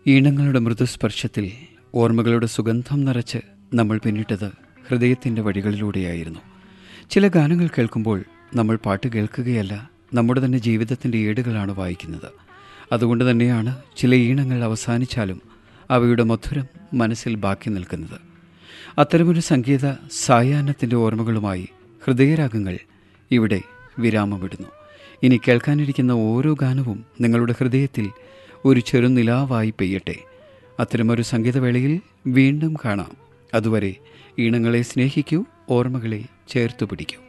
ഈണങ്ങളുടെ മൃദുസ്പർശത്തിൽ ഓർമ്മകളുടെ സുഗന്ധം നിറച്ച് നമ്മൾ പിന്നിട്ടത് ഹൃദയത്തിൻ്റെ വഴികളിലൂടെയായിരുന്നു ചില ഗാനങ്ങൾ കേൾക്കുമ്പോൾ നമ്മൾ പാട്ട് കേൾക്കുകയല്ല നമ്മുടെ തന്നെ ജീവിതത്തിൻ്റെ ഏടുകളാണ് വായിക്കുന്നത് അതുകൊണ്ട് തന്നെയാണ് ചില ഈണങ്ങൾ അവസാനിച്ചാലും അവയുടെ മധുരം മനസ്സിൽ ബാക്കി നിൽക്കുന്നത് അത്തരമൊരു സംഗീത സായാഹ്നത്തിൻ്റെ ഓർമ്മകളുമായി ഹൃദയരാഗങ്ങൾ ഇവിടെ വിരാമമിടുന്നു ഇനി കേൾക്കാനിരിക്കുന്ന ഓരോ ഗാനവും നിങ്ങളുടെ ഹൃദയത്തിൽ ഒരു ചെറുനിലാവായി പെയ്യട്ടെ അത്തരമൊരു സംഗീതവേളയിൽ വീണ്ടും കാണാം അതുവരെ ഈണങ്ങളെ സ്നേഹിക്കൂ ഓർമ്മകളെ ചേർത്തു പിടിക്കൂ